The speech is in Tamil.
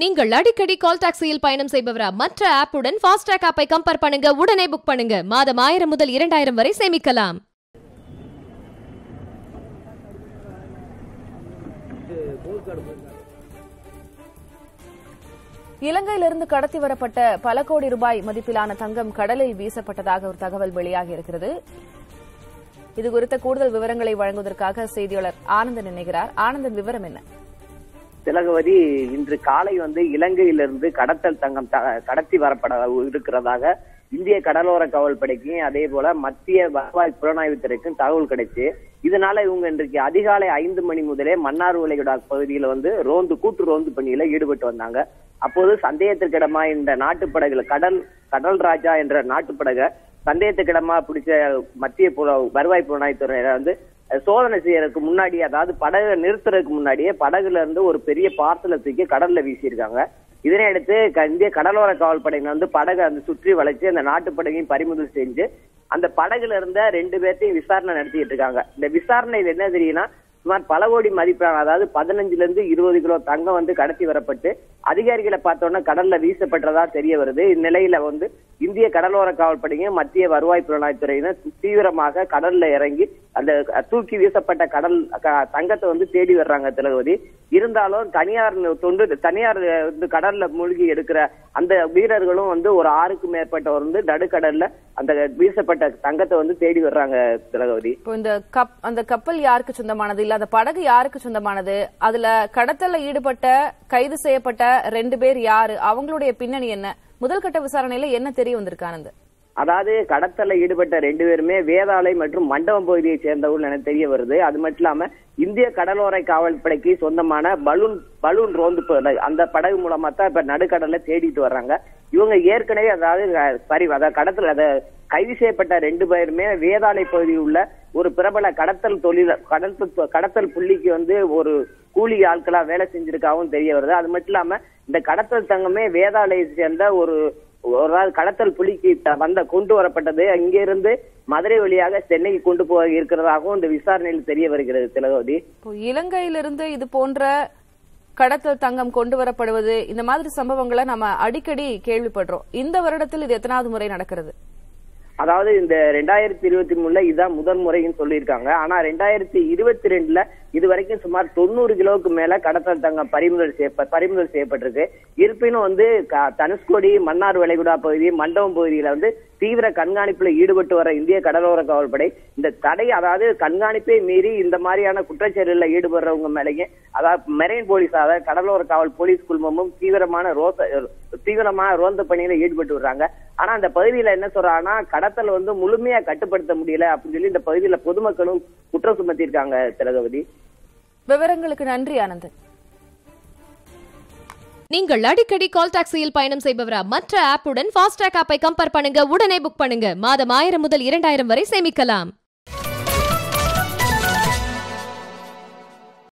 நீங்கள் அடிக்கடி கால் டாக்ஸியில் பயணம் செய்பவரா மற்ற ஆப்புடன் ஃபாஸ்டாக் ஆப்பை கம்பேர் பண்ணுங்க உடனே புக் பண்ணுங்க மாதம் ஆயிரம் முதல் இரண்டாயிரம் வரை சேமிக்கலாம் இலங்கையிலிருந்து கடத்தி வரப்பட்ட பல கோடி ரூபாய் மதிப்பிலான தங்கம் கடலில் வீசப்பட்டதாக ஒரு தகவல் வெளியாகி இருக்கிறது இது குறித்த கூடுதல் விவரங்களை வழங்குவதற்காக செய்தியாளர் ஆனந்தன் இணைகிறார் ஆனந்தன் விவரம் என்ன திலகவதி இன்று காலை வந்து இலங்கையிலிருந்து கடத்தல் தங்கம் த- கடத்தி வரப்பட இருக்கிறதாக இந்திய கடலோர காவல்படைக்கும் அதே போல மத்திய வருவாய் புலனாய்வுத்துறைக்கும் தகவல் கிடைச்சு இதனால இவங்க இன்றைக்கு அதிகாலை ஐந்து மணி முதலே மன்னார் உலைகுடா பகுதியில வந்து ரோந்து கூட்டு ரோந்து பணியில ஈடுபட்டு வந்தாங்க அப்போது சந்தேகத்திற்கிடமா இந்த நாட்டுப்படகுல கடல் கடல் ராஜா என்ற நாட்டுப்படகை சந்தேகத்துக்கிடமா பிடிச்ச மத்திய புல வருவாய் புலனாய்வுத்துறையில வந்து அஹ், சோதனை செய்யறதுக்கு முன்னாடி அதாவது படகை நிறுத்துறதுக்கு முன்னாடியே படகுல இருந்து ஒரு பெரிய பார்சலை தூக்கி கடல்ல வீசியிருக்காங்க இதனை அடுத்து க- இந்திய கடலோர காவல்படையினர் வந்து படகை அந்த சுற்றி வளைச்சு அந்த நாட்டு படகையும் பறிமுதல் செஞ்சு அந்த படகுல இருந்த ரெண்டு பேர்த்தையும் விசாரணை நடத்திட்டு இருக்காங்க இந்த விசாரணையில் என்ன தெரியும்னா சுமார் பல கோடி மதிப்பான அதாவது பதினஞ்சுல இருந்து இருபது கிலோ தங்கம் வந்து கடத்தி வரப்பட்டு அதிகாரிகளை பார்த்தோன்னா கடல்ல வீசப்பட்டதா தெரிய வருது இந்நிலையில வந்து இந்திய கடலோர காவல்படையும் மத்திய வருவாய் புலனாய்த்துறையினர் தீவிரமாக கடல்ல இறங்கி அந்த தூக்கி வீசப்பட்ட கடல் க- தங்கத்தை வந்து தேடி வர்றாங்க திலகவதி இருந்தாலும் தனியார் தொண்டு தனியார் வந்து கடல்ல மூழ்கி எடுக்கிற அந்த வீரர்களும் வந்து ஒரு ஆறுக்கு மேற்பட்டவர் வந்து நடுக்கடல்ல அந்த வீசப்பட்ட தங்கத்தை வந்து தேடி வர்றாங்க திலகவதி இப்போ இந்த கப் அந்த கப்பல் யாருக்கு சொந்தமானது இல்ல அந்த படகு யாருக்கு சொந்தமானது அதுல கடத்தல்ல ஈடுபட்ட கைது செய்யப்பட்ட ரெண்டு பேர் யாரு அவங்களுடைய பின்னணி என்ன முதல் கட்ட விசாரணையில என்ன தெரிய வந்திருக்கு ஆனந்த் அதாவது கடத்தல்ல ஈடுபட்ட ரெண்டு பேருமே வேதாளை மற்றும் மண்டபம் பகுதியை சேர்ந்தவர்கள் என தெரிய வருது அது மட்டும் இல்லாம இந்திய கடலோர காவல்படைக்கு சொந்தமான பலூன் பலூன் ரோந்து படகு அந்த படகு மூலமா தான் இப்ப நடுக்கடல்ல தேடிட்டு வர்றாங்க இவங்க ஏற்கனவே அதாவது அஹ், சரி அதாவது கடத்தல் அத கைது செய்யப்பட்ட ரெண்டு பேருமே வேதாளை பகுதியில் உள்ள ஒரு பிரபல கடத்தல் தொழில கடத்தல் கடத்தல் புள்ளிக்கு வந்து ஒரு கூலி ஆட்களா வேலை செஞ்சிருக்காவும் தெரிய வருது அது மட்டும் இல்லாம இந்த கடத்தல் தங்கமே வேதாளையை சேர்ந்த ஒரு ஒரு நாள் கடத்தல் புலிக்கு த- வந்த கொண்டு வரப்பட்டது அங்கிருந்து மதுரை வழியாக சென்னைக்கு கொண்டு போக இருக்கிறதாகவும் இந்த விசாரணையில் தெரிய வருகிறது திலகவதி இப்போ இலங்கையிலிருந்து இது போன்ற கடத்தல் தங்கம் கொண்டு வரப்படுவது இந்த மாதிரி சம்பவங்களை நம்ம அடிக்கடி கேள்விப்படுறோம் இந்த வருடத்தில் இது எத்தனாவது முறை நடக்கிறது அதாவது இந்த ரெண்டாயிரத்தி இருபத்தி மூணுல இதுதான் முதல் முறைன்னு சொல்லியிருக்காங்க ஆனா ரெண்டாயிரத்தி இருபத்தி ரெண்டுல இது வரைக்கும் சுமார் தொண்ணூறு கிலோவுக்கு மேல கடத்தல் தங்கம் பறிமுதல் செய்ய பறிமுதல் செய்யப்பட்டிருக்கு இருப்பினும் வந்து க- தனுஷ்கோடி மன்னார் வளைகுடா பகுதி மண்டபம் பகுதியில வந்து தீவிர கண்காணிப்புல ஈடுபட்டு வர இந்திய கடலோர காவல்படை இந்த தடை அதாவது கண்காணிப்பை மீறி இந்த மாதிரியான குற்றச்செயலில் ஈடுபடுறவங்க மேலேயும் அதாவது மெரைன் போலீஸ் அதாவது கடலோர காவல் போலீஸ் குழுமமும் தீவிரமான ரோச தீவிரமான ரோந்த பணியில ஈடுபட்டு வர்றாங்க ஆனா அந்த பகுதியில என்ன சொல்றாங்கன்னா கடத்தல் வந்து முழுமையா கட்டுப்படுத்த முடியல அப்படின்னு சொல்லி இந்த பகுதியில பொதுமக்களும் குற்றம் சுமத்தியிருக்காங்க திலகவதி விவரங்களுக்கு நன்றி ஆனந்தன் நீங்கள் அடிக்கடி கால் டாக்ஸியில் பயணம் செய்பவரா மற்ற ஆப்புடன் ஃபாஸ்டாக் ஆப்பை கம்பேர் பண்ணுங்க உடனே புக் பண்ணுங்க மாதம் ஆயிரம் முதல் இரண்டாயிரம் வரை சேமிக்கலாம்